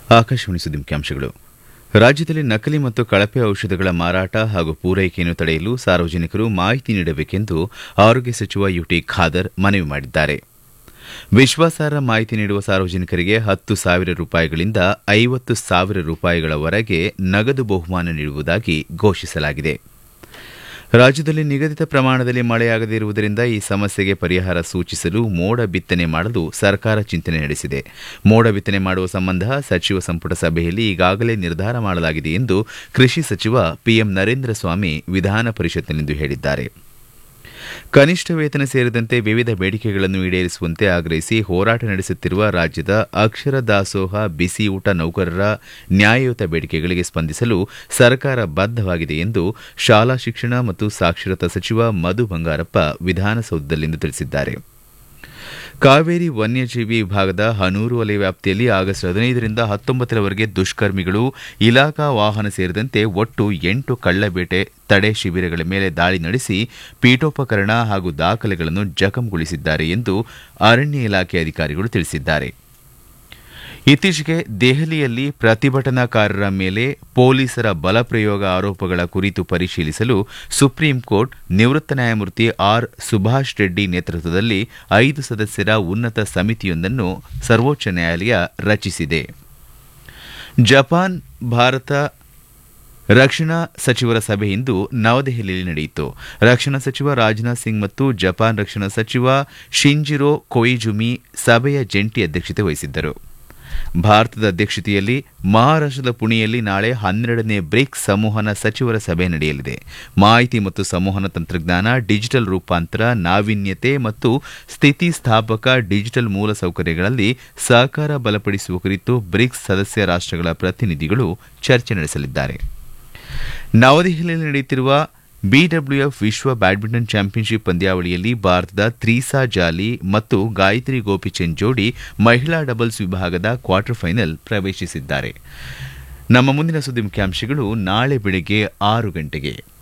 ಆಕಾಶವಾಣಿ ಸುದ್ದಿ ಮುಖ್ಯಾಂಶಗಳು ರಾಜ್ಯದಲ್ಲಿ ನಕಲಿ ಮತ್ತು ಕಳಪೆ ಔಷಧಗಳ ಮಾರಾಟ ಹಾಗೂ ಪೂರೈಕೆಯನ್ನು ತಡೆಯಲು ಸಾರ್ವಜನಿಕರು ಮಾಹಿತಿ ನೀಡಬೇಕೆಂದು ಆರೋಗ್ಯ ಸಚಿವ ಯುಟಿ ಖಾದರ್ ಮನವಿ ಮಾಡಿದ್ದಾರೆ ವಿಶ್ವಾಸಾರ್ಹ ಮಾಹಿತಿ ನೀಡುವ ಸಾರ್ವಜನಿಕರಿಗೆ ಹತ್ತು ಸಾವಿರ ರೂಪಾಯಿಗಳಿಂದ ಐವತ್ತು ಸಾವಿರ ರೂಪಾಯಿಗಳವರೆಗೆ ನಗದು ಬಹುಮಾನ ನೀಡುವುದಾಗಿ ಘೋಷಿಸಲಾಗಿದೆ ರಾಜ್ಯದಲ್ಲಿ ನಿಗದಿತ ಪ್ರಮಾಣದಲ್ಲಿ ಮಳೆಯಾಗದೇ ಇರುವುದರಿಂದ ಈ ಸಮಸ್ಯೆಗೆ ಪರಿಹಾರ ಸೂಚಿಸಲು ಮೋಡ ಬಿತ್ತನೆ ಮಾಡಲು ಸರ್ಕಾರ ಚಿಂತನೆ ನಡೆಸಿದೆ ಮೋಡ ಬಿತ್ತನೆ ಮಾಡುವ ಸಂಬಂಧ ಸಚಿವ ಸಂಪುಟ ಸಭೆಯಲ್ಲಿ ಈಗಾಗಲೇ ನಿರ್ಧಾರ ಮಾಡಲಾಗಿದೆ ಎಂದು ಕೃಷಿ ಸಚಿವ ಪಿಎಂ ನರೇಂದ್ರ ಸ್ವಾಮಿ ವಿಧಾನ ಪರಿಷತ್ನಲ್ಲಿಂದು ಹೇಳಿದ್ದಾರೆ ಕನಿಷ್ಠ ವೇತನ ಸೇರಿದಂತೆ ವಿವಿಧ ಬೇಡಿಕೆಗಳನ್ನು ಈಡೇರಿಸುವಂತೆ ಆಗ್ರಹಿಸಿ ಹೋರಾಟ ನಡೆಸುತ್ತಿರುವ ರಾಜ್ಯದ ಅಕ್ಷರ ದಾಸೋಹ ಬಿಸಿ ಊಟ ನೌಕರರ ನ್ಯಾಯಯುತ ಬೇಡಿಕೆಗಳಿಗೆ ಸ್ಪಂದಿಸಲು ಸರ್ಕಾರ ಬದ್ದವಾಗಿದೆ ಎಂದು ಶಾಲಾ ಶಿಕ್ಷಣ ಮತ್ತು ಸಾಕ್ಷರತಾ ಸಚಿವ ಮಧು ಬಂಗಾರಪ್ಪ ವಿಧಾನಸೌಧದಲ್ಲಿಂದು ತಿಳಿಸಿದ್ದಾರೆ ಕಾವೇರಿ ವನ್ಯಜೀವಿ ವಿಭಾಗದ ಹನೂರು ವಲಯ ವ್ಯಾಪ್ತಿಯಲ್ಲಿ ಆಗಸ್ಟ್ ಹದಿನೈದರಿಂದ ಹತ್ತೊಂಬತ್ತರವರೆಗೆ ದುಷ್ಕರ್ಮಿಗಳು ಇಲಾಖಾ ವಾಹನ ಸೇರಿದಂತೆ ಒಟ್ಟು ಎಂಟು ಕಳ್ಳಬೇಟೆ ತಡೆ ಶಿಬಿರಗಳ ಮೇಲೆ ದಾಳಿ ನಡೆಸಿ ಪೀಠೋಪಕರಣ ಹಾಗೂ ದಾಖಲೆಗಳನ್ನು ಜಖಂಗೊಳಿಸಿದ್ದಾರೆ ಎಂದು ಅರಣ್ಯ ಇಲಾಖೆ ಅಧಿಕಾರಿಗಳು ತಿಳಿಸಿದ್ದಾರೆ ಇತ್ತೀಚೆಗೆ ದೆಹಲಿಯಲ್ಲಿ ಪ್ರತಿಭಟನಾಕಾರರ ಮೇಲೆ ಪೊಲೀಸರ ಬಲಪ್ರಯೋಗ ಆರೋಪಗಳ ಕುರಿತು ಪರಿಶೀಲಿಸಲು ಸುಪ್ರೀಂ ಕೋರ್ಟ್ ನಿವೃತ್ತ ನ್ಯಾಯಮೂರ್ತಿ ಆರ್ ಸುಭಾಷ್ ರೆಡ್ಡಿ ನೇತೃತ್ವದಲ್ಲಿ ಐದು ಸದಸ್ಯರ ಉನ್ನತ ಸಮಿತಿಯೊಂದನ್ನು ಸರ್ವೋಚ್ಚ ನ್ಯಾಯಾಲಯ ರಚಿಸಿದೆ ಜಪಾನ್ ಭಾರತ ರಕ್ಷಣಾ ಸಚಿವರ ಸಭೆ ಇಂದು ನವದೆಹಲಿಯಲ್ಲಿ ನಡೆಯಿತು ರಕ್ಷಣಾ ಸಚಿವ ರಾಜನಾಥ್ ಸಿಂಗ್ ಮತ್ತು ಜಪಾನ್ ರಕ್ಷಣಾ ಸಚಿವ ಶಿಂಜಿರೋ ಕೊಯಿಜುಮಿ ಸಭೆಯ ಜಂಟಿ ಅಧ್ಯಕ್ಷತೆ ವಹಿಸಿದ್ದರು ಭಾರತದ ಅಧ್ಯಕ್ಷತೆಯಲ್ಲಿ ಮಹಾರಾಷ್ಟದ ಪುಣೆಯಲ್ಲಿ ನಾಳೆ ಹನ್ನೆರಡನೇ ಬ್ರಿಕ್ಸ್ ಸಂವಹನ ಸಚಿವರ ಸಭೆ ನಡೆಯಲಿದೆ ಮಾಹಿತಿ ಮತ್ತು ಸಂವಹನ ತಂತ್ರಜ್ಞಾನ ಡಿಜಿಟಲ್ ರೂಪಾಂತರ ನಾವೀನ್ಯತೆ ಮತ್ತು ಸ್ಥಿತಿಸ್ಥಾಪಕ ಡಿಜಿಟಲ್ ಮೂಲಸೌಕರ್ಯಗಳಲ್ಲಿ ಸಹಕಾರ ಬಲಪಡಿಸುವ ಕುರಿತು ಬ್ರಿಕ್ಸ್ ಸದಸ್ಯ ರಾಷ್ಟಗಳ ಪ್ರತಿನಿಧಿಗಳು ಚರ್ಚೆ ನಡೆಸಲಿದ್ದಾರೆ ನವದೆಹಲಿಯಲ್ಲಿ ನಡೆಯುತ್ತಿರುವ ಬಿಡಬ್ಲ್ಯೂಎಫ್ ವಿಶ್ವ ಬ್ಯಾಡ್ಮಿಂಟನ್ ಚಾಂಪಿಯನ್ಶಿಪ್ ಪಂದ್ಯಾವಳಿಯಲ್ಲಿ ಭಾರತದ ತ್ರೀಸಾ ಜಾಲಿ ಮತ್ತು ಗಾಯತ್ರಿ ಗೋಪಿಚಂದ್ ಜೋಡಿ ಮಹಿಳಾ ಡಬಲ್ಸ್ ವಿಭಾಗದ ಕ್ವಾರ್ಟರ್ ಫೈನಲ್ ಪ್ರವೇಶಿಸಿದ್ದಾರೆ ನಮ್ಮ ಮುಂದಿನ ಸುದ್ದಿ ಮುಖ್ಯಾಂಶಗಳು ನಾಳೆ ಬೆಳಗ್ಗೆ ಆರು ಗಂಟೆಗೆ